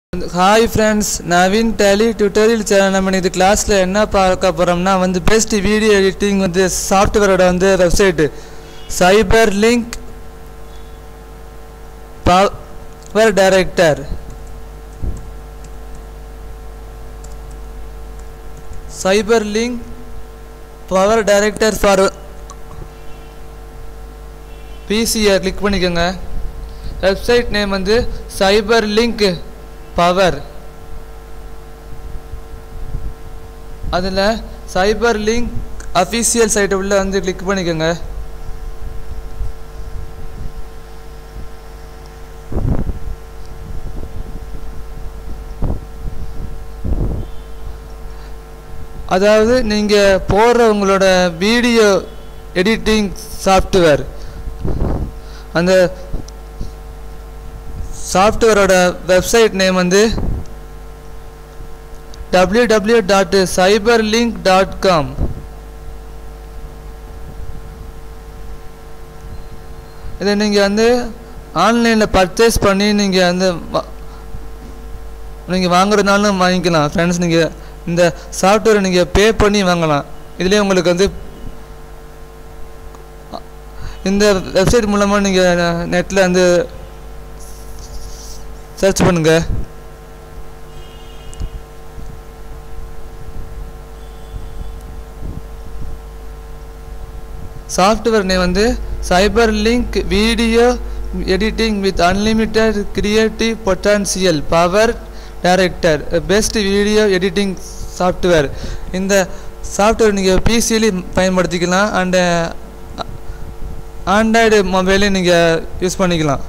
hi friends Naveen daily tutorial channel நம்ம இது கிளாஸில் என்ன பார்க்க போகிறோம்னா வந்து பெஸ்ட் வீடியோ எடிட்டிங் வந்து சாஃப்ட்வேரோட வந்து website CyberLink PowerDirector CyberLink PowerDirector for பிசியை கிளிக் பண்ணிக்கோங்க வெப்சைட் நேம் வந்து சைபர் லிங்க் பவர் அதில் சைபர் லிங்க் அஃபீஷியல் சைட்டை உள்ள வந்து கிளிக் பண்ணிக்கோங்க அதாவது நீங்கள் போடுற உங்களோட வீடியோ எடிட்டிங் சாஃப்ட்வேர் அந்த சாஃப்ட்வேரோட வெப்சைட் நேம் வந்து W W dot CyberLink dot com இதை நீங்கள் வந்து ஆன்லைனில் பர்ச்சேஸ் பண்ணி நீங்கள் வந்து நீங்கள் வாங்குறதுனாலும் வாங்கிக்கலாம் ஃப்ரெண்ட்ஸ் நீங்கள் இந்த சாஃப்ட்வேரை நீங்கள் பே பண்ணி வாங்கலாம் இதுலேயே உங்களுக்கு வந்து இந்த வெப்சைட் மூலமாக நீங்கள் நெட்டில் வந்து சர்ச் பண்ணுங்க சாஃப்ட்வேர் நேம் வந்து CyberLink video editing with unlimited creative potential PowerDirector best video editing software இந்த சாஃப்ட்வேர் நீங்கள் பிசிலையும் பயன்படுத்திக்கலாம் அண்டு ஆண்ட்ராய்டு மொபைலையும் நீங்கள் யூஸ் பண்ணிக்கலாம்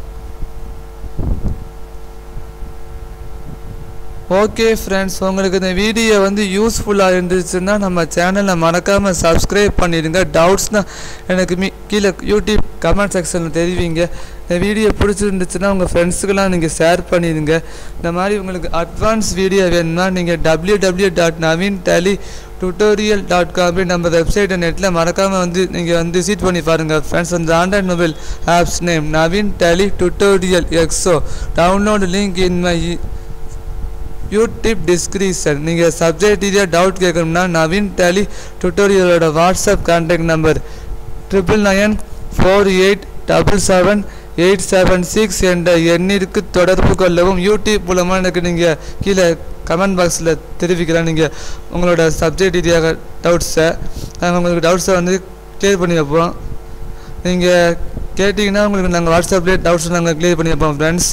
ஓகே ஃப்ரெண்ட்ஸ் உங்களுக்கு இந்த வீடியோ வந்து யூஸ்ஃபுல்லாக இருந்துச்சுன்னா நம்ம சேனலை மறக்காமல் சப்ஸ்கிரைப் பண்ணிடுங்க டவுட்ஸ்னால் எனக்கு மீ கீழே யூடியூப் கமெண்ட் செக்ஷனில் தெரிவிங்க இந்த வீடியோ பிடிச்சிருந்துச்சுன்னா உங்கள் ஃப்ரெண்ட்ஸுக்கெல்லாம் நீங்கள் ஷேர் பண்ணிடுங்க இந்த மாதிரி உங்களுக்கு அட்வான்ஸ் வீடியோ வேணும்னா நீங்கள் W W dot Naveen daily tutorial dot com நம்ம வெப்சைட்டை நெட்டில் மறக்காமல் வந்து நீங்கள் வந்து விசிட் பண்ணி பாருங்கள் ஃப்ரெண்ட்ஸ் அந்த Android mobile apps name Naveen daily tutorial எக்ஸோ download link in my YouTube description நீங்கள் சப்ஜெக்ட் ரீதியாக டவுட் கேட்கணும்னா நவீன் டேலி டுட்டோரியலோட WhatsApp contact number triple nine four eight double seven eight seven six என்ற எண்ணிற்கு தொடர்பு கொள்ளவும் யூடியூப் மூலமாக எனக்கு நீங்கள் கீழே கமெண்ட் பாக்ஸில் தெரிவிக்கலாம் நீங்கள் உங்களோட சப்ஜெக்ட் ரீதியாக டவுட்ஸை நாங்கள் உங்களுக்கு டவுட்ஸை வந்து கிளியர் பண்ணி வைப்போம் நீங்கள் கேட்டிங்கன்னா உங்களுக்கு நாங்கள் வாட்ஸ்அப்லேயே டவுட்ஸ் நாங்கள் கிளியர் பண்ணி வைப்போம் ஃப்ரெண்ட்ஸ்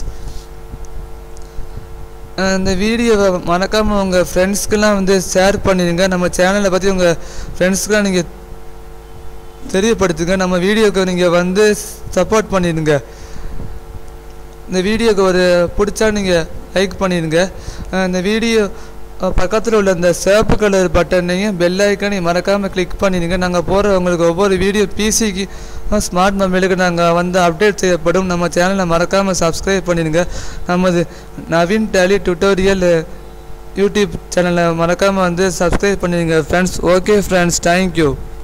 இந்த வீடியோவை மறக்காமல் உங்கள் ஃப்ரெண்ட்ஸ்க்கெல்லாம் வந்து ஷேர் பண்ணிடுங்க நம்ம சேனலை பற்றி உங்கள் ஃப்ரெண்ட்ஸ்க்கெலாம் நீங்கள் தெரியப்படுத்துங்க நம்ம வீடியோக்கு நீங்கள் வந்து சப்போர்ட் பண்ணிடுங்க இந்த வீடியோக்கு ஒரு பிடிச்சா நீங்கள் லைக் பண்ணிடுங்க இந்த வீடியோ பக்கத்தில் உள்ள இந்த சிவப்பு கலர் பட்டனையும் பெல் ஐக்கனையும் மறக்காமல் கிளிக் பண்ணிடுங்க நாங்கள் போகிற உங்களுக்கு ஒவ்வொரு வீடியோ பிசிக்கு ஸ்மார்ட் மொபைலுக்கு நாங்கள் வந்து அப்டேட் செய்யப்படும் நம்ம சேனலை மறக்காமல் சப்ஸ்கிரைப் பண்ணிடுங்க நமது நவீன் டேலி டுட்டோரியல் யூடியூப் சேனலை மறக்காமல் வந்து சப்ஸ்கிரைப் பண்ணிடுங்க ஃப்ரெண்ட்ஸ் ஓகே ஃப்ரெண்ட்ஸ் தேங்க்யூ